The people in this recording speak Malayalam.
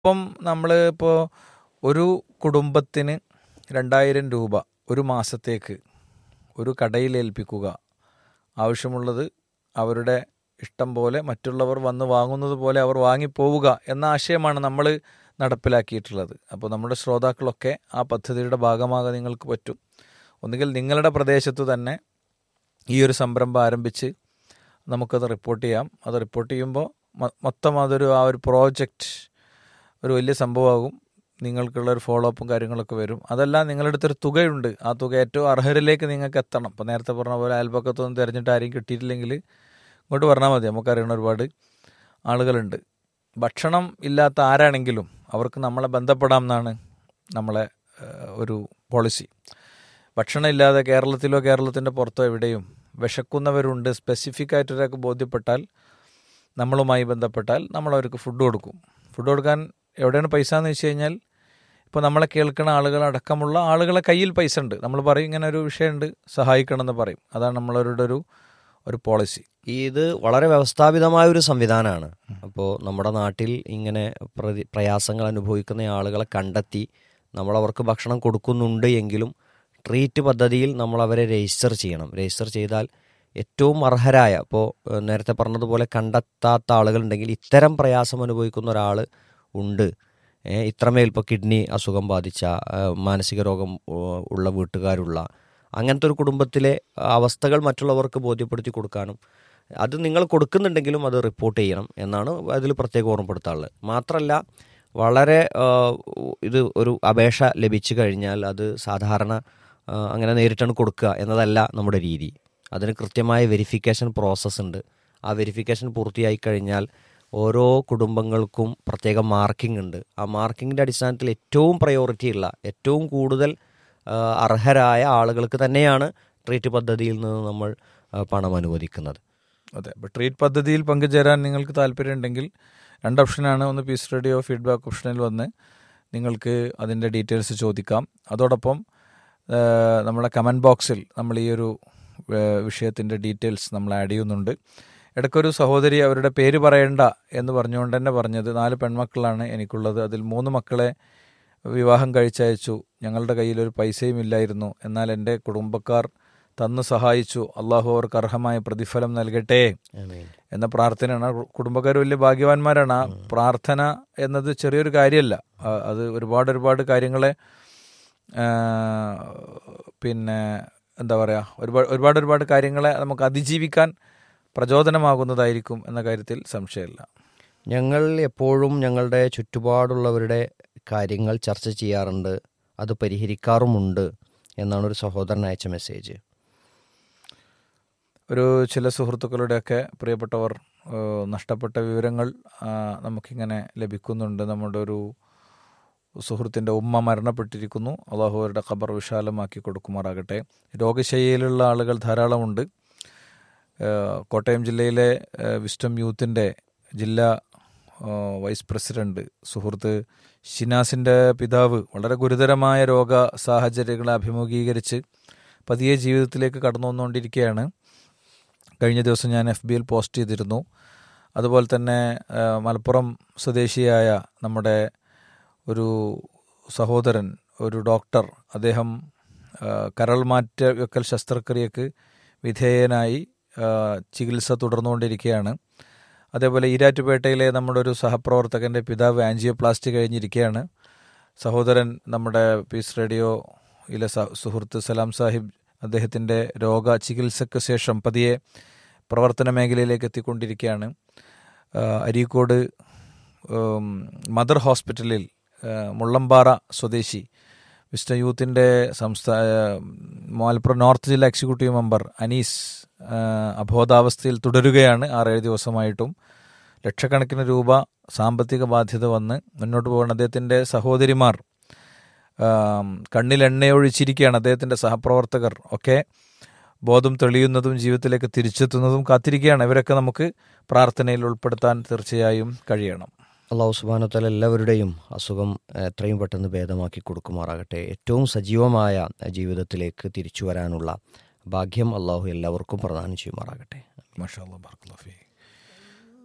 ഇപ്പം നമ്മൾ ഇപ്പോൾ ഒരു കുടുംബത്തിന് രണ്ടായിരം രൂപ ഒരു മാസത്തേക്ക് ഒരു കടയിൽ ഏൽപ്പിക്കുക ആവശ്യമുള്ളത് അവരുടെ ഇഷ്ടം പോലെ മറ്റുള്ളവർ വന്ന് വാങ്ങുന്നത് പോലെ അവർ വാങ്ങിപ്പോവുക എന്ന ആശയമാണ് നമ്മൾ നടപ്പിലാക്കിയിട്ടുള്ളത് അപ്പോൾ നമ്മുടെ ശ്രോതാക്കളൊക്കെ ആ പദ്ധതിയുടെ ഭാഗമാകാൻ നിങ്ങൾക്ക് പറ്റും ഒന്നുകിൽ നിങ്ങളുടെ പ്രദേശത്ത് തന്നെ ഈ ഒരു സംരംഭം ആരംഭിച്ച് നമുക്കത് റിപ്പോർട്ട് ചെയ്യാം അത് റിപ്പോർട്ട് ചെയ്യുമ്പോൾ മൊ- മൊത്തം അതൊരു ആ ഒരു പ്രോജക്റ്റ് ഒരു വലിയ സംഭവമാകും നിങ്ങൾക്കുള്ള ഒരു ഫോളോ അപ്പും കാര്യങ്ങളൊക്കെ വരും അതല്ല നിങ്ങളുടെ അടുത്തൊരു തുകയുണ്ട് ആ തുക ഏറ്റവും അർഹരിലേക്ക് നിങ്ങൾക്ക് എത്തണം ഇപ്പോൾ നേരത്തെ പറഞ്ഞ പോലെ അയൽപക്കത്തൊന്നും തിരഞ്ഞിട്ട് ആരെയും കിട്ടിയിട്ടില്ലെങ്കിൽ ഇങ്ങോട്ട് പറഞ്ഞാൽ മതി നമുക്കറിയണ ഒരുപാട് ആളുകളുണ്ട് ഭക്ഷണം ഇല്ലാത്ത ആരാണെങ്കിലും അവർക്ക് നമ്മളെ ബന്ധപ്പെടാം എന്നാണ് നമ്മളെ ഏഹ്, ഒരു പോളിസി ഭക്ഷണം ഇല്ലാതെ കേരളത്തിലോ കേരളത്തിൻ്റെ പുറത്തോ എവിടെയും വിശക്കുന്നവരുണ്ട് സ്പെസിഫിക് ആയിട്ട് ഒരാൾക്ക് ബോധ്യപ്പെട്ടാൽ നമ്മളുമായി ബന്ധപ്പെട്ടാൽ നമ്മൾ അവർക്ക് ഫുഡ് കൊടുക്കും ഫുഡ് കൊടുക്കാൻ എവിടെയാണ് പൈസ എന്ന് വെച്ച് കഴിഞ്ഞാൽ ഇപ്പോൾ നമ്മളെ കേൾക്കുന്ന ആളുകൾ അടക്കമുള്ള ആളുകളെ കയ്യിൽ പൈസ ഉണ്ട് നമ്മൾ പറയും ഇങ്ങനെ ഒരു വിഷയമുണ്ട് സഹായിക്കണം എന്ന് പറയും അതാണ് നമ്മളവരുടെ ഒരു ഒരു പോളിസി ഈ ഇത് വളരെ വ്യവസ്ഥാപിതമായ ഒരു സംവിധാനമാണ് അപ്പോൾ നമ്മുടെ നാട്ടിൽ ഇങ്ങനെ പ്രതി പ്രയാസങ്ങൾ അനുഭവിക്കുന്ന ആളുകളെ കണ്ടെത്തി നമ്മൾ അവർക്ക് ഭക്ഷണം കൊടുക്കുന്നുണ്ട് എങ്കിലും ട്രീറ്റ് പദ്ധതിയിൽ നമ്മൾ അവരെ രജിസ്റ്റർ ചെയ്യണം രജിസ്റ്റർ ചെയ്താൽ ഏറ്റവും അർഹരായ ഇപ്പോൾ ഏഹ്, നേരത്തെ പറഞ്ഞതുപോലെ കണ്ടെത്താത്ത ആളുകളുണ്ടെങ്കിൽ ഇത്തരം പ്രയാസം അനുഭവിക്കുന്ന ഒരാൾ ഉണ്ട് ഏഹ്, ഇത്രമേൽ ഇപ്പോൾ കിഡ്നി അസുഖം ബാധിച്ച ഏഹ്, മാനസിക രോഗം ഏഹ്, ഉള്ള വീട്ടുകാരുള്ള അങ്ങനത്തെ ഒരു കുടുംബത്തിലെ അവസ്ഥകൾ മറ്റുള്ളവർക്ക് ബോധ്യപ്പെടുത്തി കൊടുക്കാനും അത് നിങ്ങൾ കൊടുക്കുന്നുണ്ടെങ്കിലും അത് റിപ്പോർട്ട് ചെയ്യണം എന്നാണ് അതിൽ പ്രത്യേകം ഓർമ്മപ്പെടുത്താറുള്ളത് മാത്രമല്ല വളരെ ആ, ഇത് ഒരു അപേക്ഷ ലഭിച്ചു കഴിഞ്ഞാൽ അത് സാധാരണ ആ, അങ്ങനെ നേരിട്ടാണ് കൊടുക്കുക എന്നതല്ല നമ്മുടെ രീതി അതിന് കൃത്യമായ വെരിഫിക്കേഷൻ പ്രോസസ്സ് ഉണ്ട് ആ വെരിഫിക്കേഷൻ പൂർത്തിയായി കഴിഞ്ഞാൽ ഓരോ കുടുംബങ്ങൾക്കും പ്രത്യേക മാർക്കിംഗ് ഉണ്ട് ആ മാർക്കിങ്ങിൻ്റെ അടിസ്ഥാനത്തിൽ ഏറ്റവും പ്രയോറിറ്റി ഉള്ള ഏറ്റവും കൂടുതൽ ആ, അർഹരായ ആളുകൾക്ക് തന്നെയാണ് ട്രീറ്റ് പദ്ധതിയിൽ നിന്ന് നമ്മൾ ആ, പണം അനുവദിക്കുന്നത് അതെ അപ്പോൾ ട്രീറ്റ് പദ്ധതിയിൽ പങ്കുചേരാൻ നിങ്ങൾക്ക് താല്പര്യമുണ്ടെങ്കിൽ രണ്ട് ഓപ്ഷനാണ് ഒന്ന് പീസ് റേഡിയോ ഫീഡ്ബാക്ക് ഓപ്ഷനിൽ വന്ന് നിങ്ങൾക്ക് അതിൻ്റെ ഡീറ്റെയിൽസ് ചോദിക്കാം അതോടൊപ്പം ആ, നമ്മളെ കമൻറ്റ് ബോക്സിൽ നമ്മൾ ഈ ഒരു വിഷയത്തിൻ്റെ ഡീറ്റെയിൽസ് നമ്മൾ ആഡ് ചെയ്യുന്നുണ്ട് ഇടയ്ക്കൊരു സഹോദരി അവരുടെ പേര് പറയണ്ട എന്ന് പറഞ്ഞുകൊണ്ട് തന്നെ പറഞ്ഞത് നാല് പെൺമക്കളാണ് എനിക്കുള്ളത് അതിൽ മൂന്ന് മക്കളെ വിവാഹം കഴിച്ചയച്ചു ഞങ്ങളുടെ കയ്യിൽ ഒരു പൈസയും ഇല്ലായിരുന്നു എന്നാൽ എൻ്റെ കുടുംബക്കാർ തന്നു സഹായിച്ചു അള്ളാഹു അവർക്ക് അർഹമായ പ്രതിഫലം നൽകട്ടെ എന്ന പ്രാർത്ഥനയാണ് ആ കുടുംബക്കാർ വലിയ ഭാഗ്യവാന്മാരാണ് ആ പ്രാർത്ഥന എന്നത് ചെറിയൊരു കാര്യമല്ല ആ, അത് ഒരുപാട് ഒരുപാട് കാര്യങ്ങളെ ആ, പിന്നെ എന്താ പറയുക ഒരുപാട് ഒരുപാട് ഒരുപാട് കാര്യങ്ങളെ നമുക്ക് അതിജീവിക്കാൻ പ്രചോദനമാകുന്നതായിരിക്കും എന്ന കാര്യത്തിൽ സംശയമില്ല ഞങ്ങൾ എപ്പോഴും ഞങ്ങളുടെ ചുറ്റുപാടുള്ളവരുടെ കാര്യങ്ങൾ ചർച്ച ചെയ്യാറുണ്ട് അത് പരിഹരിക്കാറുമുണ്ട് എന്നാണ് ഒരു സഹോദരൻ അയച്ച മെസ്സേജ് ഒരു ചില സുഹൃത്തുക്കളുടെയൊക്കെ പ്രിയപ്പെട്ടവർ ആ, നഷ്ടപ്പെട്ട വിവരങ്ങൾ ആ, നമുക്കിങ്ങനെ ലഭിക്കുന്നുണ്ട് നമ്മുടെ ഒരു സുഹൃത്തിൻ്റെ ഉമ്മ മരണപ്പെട്ടിരിക്കുന്നു അള്ളാഹു അവരുടെ ഖബർ വിശാലമാക്കി കൊടുക്കുമാറാകട്ടെ രോഗശയ്യയിലുള്ള ആളുകൾ ധാരാളമുണ്ട് ആ, കോട്ടയം ജില്ലയിലെ ആ, വിസ്റ്റം യൂത്തിൻ്റെ ജില്ലാ ആ, വൈസ് പ്രസിഡന്റ് സുഹൃത്ത് ഷിനാസിൻ്റെ പിതാവ് വളരെ ഗുരുതരമായ രോഗ സാഹചര്യങ്ങളെ അഭിമുഖീകരിച്ച് പതിയെ ജീവിതത്തിലേക്ക് കടന്നു വന്നുകൊണ്ടിരിക്കുകയാണ് കഴിഞ്ഞ ദിവസം ഞാൻ എഫ് ബിയിൽ പോസ്റ്റ് ചെയ്തിരുന്നു അതുപോലെ തന്നെ ആ, മലപ്പുറം സ്വദേശിയായ നമ്മുടെ ഒരു സഹോദരൻ ഒരു ഡോക്ടർ അദ്ദേഹം ആ, കരൾ മാറ്റ വെക്കൽ ശസ്ത്രക്രിയക്ക് വിധേയനായി ആ, ചികിത്സ തുടർന്നുകൊണ്ടിരിക്കുകയാണ് അതേപോലെ ഈരാറ്റുപേട്ടയിലെ നമ്മുടെ ഒരു സഹപ്രവർത്തകൻ്റെ പിതാവ് ആൻജിയോപ്ലാസ്റ്റി കഴിഞ്ഞിരിക്കുകയാണ് സഹോദരൻ നമ്മുടെ പീസ് റേഡിയോയിലെ സ- സുഹൃത്ത് സലാം സാഹിബ് അദ്ദേഹത്തിൻ്റെ രോഗ ചികിത്സയ്ക്ക് ശേഷം പതിയെ പ്രവർത്തന മേഖലയിലേക്ക് എത്തിക്കൊണ്ടിരിക്കുകയാണ് ആ, അരീക്കോട് ഉം, മദർ ഹോസ്പിറ്റലിൽ ആ, മുള്ളമ്പാറ സ്വദേശി വിസ്റ്റ യൂത്തിൻ്റെ സംസ്ഥാന മലപ്പുറം നോർത്ത് ജില്ലാ എക്സിക്യൂട്ടീവ് മെമ്പർ അനീസ് ആ, അബോധാവസ്ഥയിൽ തുടരുകയാണ് ആറേഴ് ദിവസമായിട്ടും ലക്ഷക്കണക്കിന് രൂപ സാമ്പത്തിക ബാധ്യത വന്ന് മുന്നോട്ട് പോകുന്ന അദ്ദേഹത്തിൻ്റെ സഹോദരിമാർ ആം, കണ്ണിൽ എണ്ണയൊഴിച്ചിരിക്കുകയാണ് അദ്ദേഹത്തിൻ്റെ സഹപ്രവർത്തകർ ഒക്കെ ബോധം തെളിയുന്നതും ജീവിതത്തിലേക്ക് തിരിച്ചെത്തുന്നതും കാത്തിരിക്കുകയാണ് ഇവരൊക്കെ നമുക്ക് പ്രാർത്ഥനയിൽ ഉൾപ്പെടുത്താൻ തീർച്ചയായും കഴിയണം അള്ളാഹു സുബാനത്തല എല്ലാവരുടെയും അസുഖം എത്രയും പെട്ടെന്ന് ഭേദമാക്കി കൊടുക്കുമാറാകട്ടെ ഏറ്റവും സജീവമായ ജീവിതത്തിലേക്ക് തിരിച്ചു വരാനുള്ള ഭാഗ്യം അള്ളാഹു എല്ലാവർക്കും പ്രദാനം ചെയ്യുമാറാകട്ടെ മാഷാ അല്ലാ, ബറക്കല്ലാഹു ഫീക്ക്.